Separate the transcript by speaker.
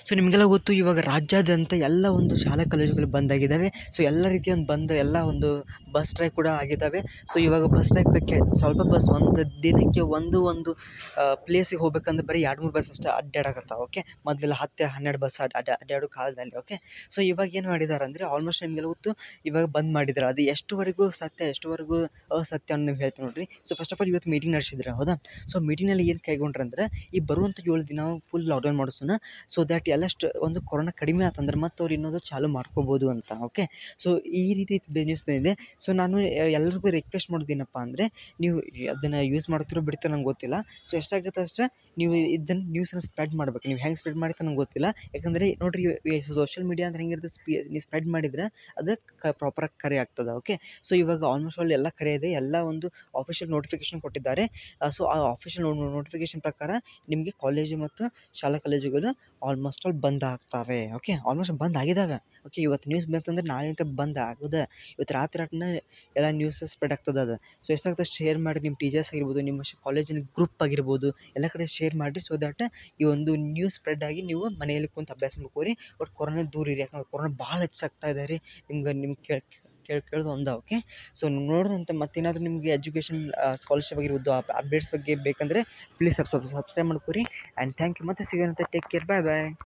Speaker 1: so ನಿಮಗೆಲ್ಲ ಗೊತ್ತು ಇವಾಗ ರಾಜ್ಯಾದ್ಯಂತ ಎಲ್ಲ ಒಂದು ಶಾಲಾ ಕಾಲೇಜುಗಳು ಬಂದಾಗಿದ್ದಾವೆ ಸೊ ಎಲ್ಲ ರೀತಿಯ ಒಂದು ಬಂದ್ ಎಲ್ಲ ಒಂದು ಬಸ್ ಸ್ಟ್ರೈಕ್ ಕೂಡ ಆಗಿದ್ದಾವೆ ಸೊ ಇವಾಗ ಬಸ್ ಸ್ಟ್ರೈಕಕ್ಕೆ ಸ್ವಲ್ಪ ಬಸ್ ಒಂದು ದಿನಕ್ಕೆ ಒಂದು ಒಂದು ಪ್ಲೇಸಿಗೆ ಹೋಗ್ಬೇಕಂದ್ರೆ ಬರೀ ಎರಡು ಮೂರು ಬಸ್ ಅಷ್ಟೇ ಅಡ್ಡಾಡಕತ್ತಾವ ಓಕೆ ಮೊದಲೆಲ್ಲ ಹತ್ತು ಹನ್ನೆರಡು ಬಸ್ ಅಡ್ಡ ಅಡ್ಡ ಅಡ್ಡಾಡೋ ಕಾಲದಲ್ಲಿ ಓಕೆ ಸೊ ಇವಾಗ ಏನು ಮಾಡಿದ್ದಾರೆ ಅಂದರೆ ಆಲ್ಮೋಸ್ಟ್ ನಿಮಗೆಲ್ಲ ಗೊತ್ತು ಇವಾಗ ಬಂದ್ ಮಾಡಿದ್ದಾರೆ ಅದು ಎಷ್ಟುವರೆಗೂ ಸತ್ಯ ಎಷ್ಟುವರೆಗೂ ಅಸತ್ಯ ಅಂತ ನೀವು ಹೇಳ್ತೀನಿ ನೋಡಿರಿ ಸೊ ಫಸ್ಟ್ ಆಫ್ ಆಲ್ ಇವತ್ತು ಮೀಟಿಂಗ್ ನಡೆಸಿದ್ರೆ ಹೌದಾ ಸೊ ಮೀಟಿಂಗಲ್ಲಿ ಏನು ಕೈಗೊಂಡ್ರೆ ಅಂದ್ರೆ ಈ ಬರುವಂಥ ಏಳು ದಿನ ಫುಲ್ ಲಾಕ್ಡೌನ್ ಮಾಡಿಸೋಣ ಸೊ ದ್ಯಾಟ್ ಎಲ್ಲಷ್ಟು ಒಂದು ಕೊರೋನಾ ಕಡಿಮೆ ಆತಂದ್ರೆ ಮತ್ತೆ ಅವ್ರು ಇನ್ನೊಂದು ಚಾಲೂ ಮಾಡ್ಕೋಬೋದು ಅಂತ ಓಕೆ ಸೊ ಈ ರೀತಿ ನ್ಯೂಸ್ ಬಂದಿದೆ ಸೊ ನಾನು ಎಲ್ಲರಿಗೂ ರಿಕ್ವೆಸ್ಟ್ ಮಾಡೋದೇನಪ್ಪ ಅಂದರೆ ನೀವು ಅದನ್ನು ಯೂಸ್ ಮಾಡ್ತಿರೋ ಬಿಡ್ತೀರೋ ನಂಗೆ ಗೊತ್ತಿಲ್ಲ ಸೊ ಎಷ್ಟಾಗುತ್ತೆ ಅಷ್ಟೇ ನೀವು ಇದನ್ನು ನ್ಯೂಸನ್ನು ಸ್ಪ್ರೆಡ್ ಮಾಡ್ಬೇಕು ನೀವು ಹೆಂಗೆ ಸ್ಪ್ರೆಡ್ ಮಾಡ್ತೀರ ನಂಗೆ ಗೊತ್ತಿಲ್ಲ ಯಾಕಂದರೆ ನೋಡಿರಿ ಸೋಷಿಯಲ್ ಮೀಡಿಯಾ ಅಂದ್ರೆ ಹೆಂಗಿರುತ್ತೆ ಸ್ಪೀ ನೀವು ಸ್ಪ್ರೆಡ್ ಮಾಡಿದ್ರೆ ಅದು ಕ ಪ್ರಾಪರಾಗಿ ಕರೆ ಆಗ್ತದೆ ಓಕೆ ಸೊ ಇವಾಗ ಆಲ್ಮೋಸ್ಟ್ ಆಲ್ ಎಲ್ಲ ಕರೆ ಇದೆ ಎಲ್ಲ ಒಂದು ಆಫಿಷಿಯಲ್ ನೋಟಿಫಿಕೇಶನ್ ಕೊಟ್ಟಿದ್ದಾರೆ ಸೊ ಆ ಆಫಿಷಿಯಲ್ ನೋಟಿಫಿಕೇಶನ್ ಪ್ರಕಾರ ನಿಮಗೆ ಕಾಲೇಜು ಮತ್ತು ಶಾಲಾ ಕಾಲೇಜುಗಳು ಆಲ್ಮೋಸ್ಟ್ ಆಲ್ ಬಂದ್ ಆಗ್ತವೆ ಓಕೆ ಆಲ್ಮೋಸ್ಟ್ ಬಂದ್ ಆಗಿದ್ದಾವೆ ಓಕೆ ಇವತ್ತು ನ್ಯೂಸ್ ಬಂತಂದ್ರೆ ನಾಳೆಯಿಂದ ಬಂದ್ ಆಗೋದೆ ಇವತ್ತು ರಾತ್ರಿ ಅಟ್ನ ಎಲ್ಲ ನ್ಯೂಸ್ ಸ್ಪ್ರೆಡ್ ಆಗ್ತದೆ ಅದು ಸೊ ಎಷ್ಟಾಗ್ತದೆ ಶೇರ್ ಮಾಡಿ ನಿಮ್ಮ ಟೀಚರ್ಸ್ ಆಗಿರ್ಬೋದು ನಿಮ್ಮ ಶ ಕಾಲೇಜಿನ ಗ್ರೂಪ್ ಆಗಿರ್ಬೋದು ಎಲ್ಲ ಕಡೆ ಶೇರ್ ಮಾಡಿರಿ ಸೊ ದ್ಯಾಟ್ ಈ ಒಂದು ನ್ಯೂಸ್ ಸ್ಪ್ರೆಡ್ ಆಗಿ ನೀವು ಮನೆಯಲ್ಲಿ ಕುಂತು ಅಭ್ಯಾಸ ಮಾಡ್ಕೋರಿ ಒಟ್ಟು ಕೊರೋನಾ ದೂರ ಇರಿ ಯಾಕಂದ್ರೆ ಕೊರೋನಾ ಭಾಳ ಹೆಚ್ಚಾಗ್ತಾ ಇದೆ ರೀ ನಿಮ್ಗೆ ನಿಮ್ಗೆ ಕೇಳಿ ಕೇಳಿ ಕೇಳೋದು ಒಂದ ಓಕೆ ಸೊ ನೋಡೋಣಂತೆ ಮತ್ತೇನಾದರೂ ನಿಮಗೆ ಎಜುಕೇಷನ್ ಸ್ಕಾಲರ್ಶಿಪ್ ಆಗಿರ್ಬೋದು ಅಪ್ಡೇಟ್ಸ್ ಬಗ್ಗೆ ಬೇಕಂದರೆ ಪ್ಲೀಸ್ ಸಬ್ಸ್ಕ್ರೈಬ್ ಮಾಡ್ಕೊರಿ ಆ್ಯಂಡ್ ಥ್ಯಾಂಕ್ ಯು ಮತ್ತೆ ಸಿಗೋಣಂತೆ ಟೇಕ್ ಕೇರ್ ಬಾಯ್ ಬಾಯ್